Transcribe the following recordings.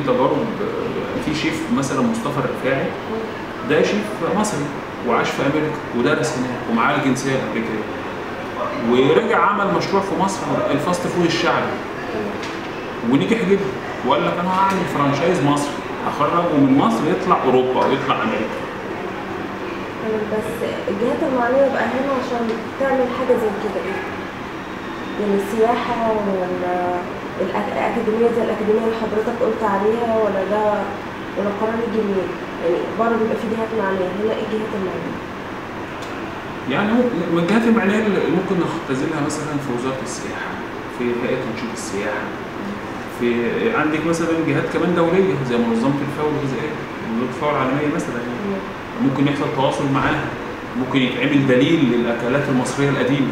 تجارب آه، في شيف مثلا مصطفى الرفاعي ده شيف مصري وعاش في امريكا ودرس هناك ومعاه الجنسيه الامريكيه ورجع عمل مشروع في مصر الفاست فود الشعبي ونجح جدا وقال لك انا هعمل فرانشايز مصري هخرجه من مصر يطلع اوروبا ويطلع امريكا بس الجهات المعنية بقى هنا عشان تعمل حاجة زي كده ايه؟ يعني السياحة ولا الأك- الأكاديمية زي الأكاديمية اللي حضرتك قلت عليها ولا ده ولا القرار يجي منين؟ يعني بره بيبقى في جهات معنية هنا ايه الجهات المعنية؟ يعني هو من الجهات المعنيه اللي ممكن نختزلها مثلا في وزاره السياحه في هيئه تنشيط السياحه في عندك مثلا جهات كمان دوليه زي منظمه الفاو الغذائيه منظمه الفاو العالميه مثلا يعني ممكن يحصل تواصل معاها ممكن يتعمل دليل للاكلات المصريه القديمه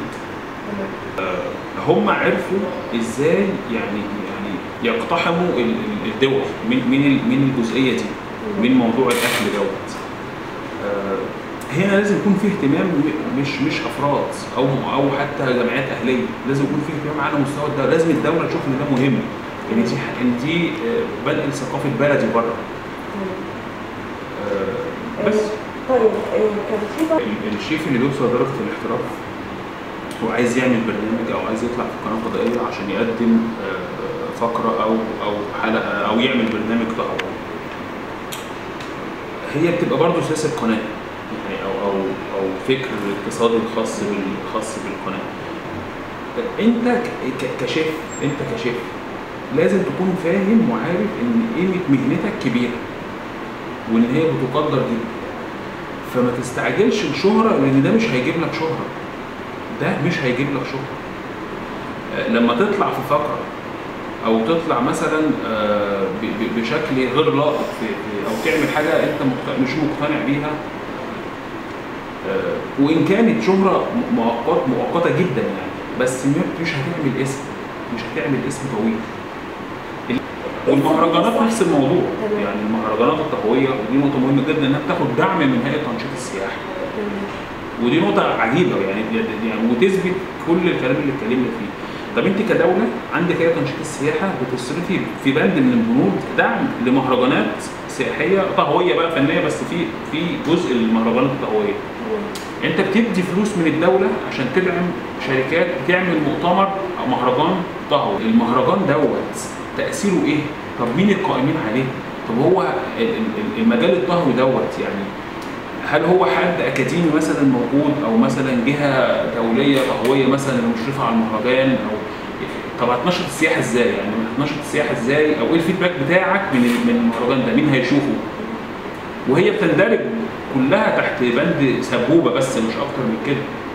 هم عرفوا ازاي يعني يعني يقتحموا ال- ال- الدول من من ال- من الجزئيه دي من موضوع الاكل دوت آه، هنا لازم يكون في اهتمام م- مش مش افراد او او حتى جمعيات اهليه لازم يكون في اهتمام على مستوى الدوله لازم الدوله تشوف ان ده مهم ان دي ح- ان دي آه، بنقل ثقافه بلدي بره آه، بس طيب إيه كان في بقى ال- الشيف اللي بيوصل لدرجه الاحتراف هو عايز يعمل برنامج او عايز يطلع في قناه فضائيه عشان يقدم آه، فقره او او حلقه او يعمل برنامج طهوي هي بتبقى برضه سياسه قناه يعني او او او فكر اقتصادي خاص بال- خاص بالقناه انت ك- ك- كشيف انت كشيف لازم تكون فاهم وعارف ان قيمه مهنتك كبيره وان هي بتقدر جدا فما تستعجلش الشهرة لأن ده مش هيجيب لك شهرة ده مش هيجيب لك شهرة آه، لما تطلع في فقرة أو تطلع مثلا آه، ب- ب- بشكل غير لائق في في- أو تعمل حاجة أنت مقت- مش مقتنع بيها آه، وإن كانت شهرة م- مؤقت مؤقتة جدا يعني بس م- مش هتعمل اسم مش هتعمل اسم طويل والمهرجانات نفس الموضوع تمام. يعني المهرجانات الطهويه ودي نقطه مهمه جدا انها بتاخد دعم من هيئه تنشيط السياحه ودي نقطه عجيبه يعني يعني وتثبت كل الكلام اللي اتكلمنا فيه طب انت كدوله عندك هيئه تنشيط السياحه بتصرفي في بند من البنود دعم لمهرجانات سياحيه طهويه بقى فنيه بس في في جزء للمهرجانات الطهويه انت بتدي فلوس من الدوله عشان تدعم شركات بتعمل مؤتمر او مهرجان طهوي المهرجان دوت تاثيره ايه طب مين القائمين عليه طب هو ال- ال- المجال الطهوي دوت يعني هل هو حد اكاديمي مثلا موجود او مثلا جهه دوليه طهويه مثلا المشرفه على المهرجان او طب هتنشط السياحه ازاي يعني هتنشط السياحه ازاي او ايه الفيدباك بتاعك من ال- من المهرجان ده مين هيشوفه وهي بتندرج كلها تحت بند سبوبه بس مش اكتر من كده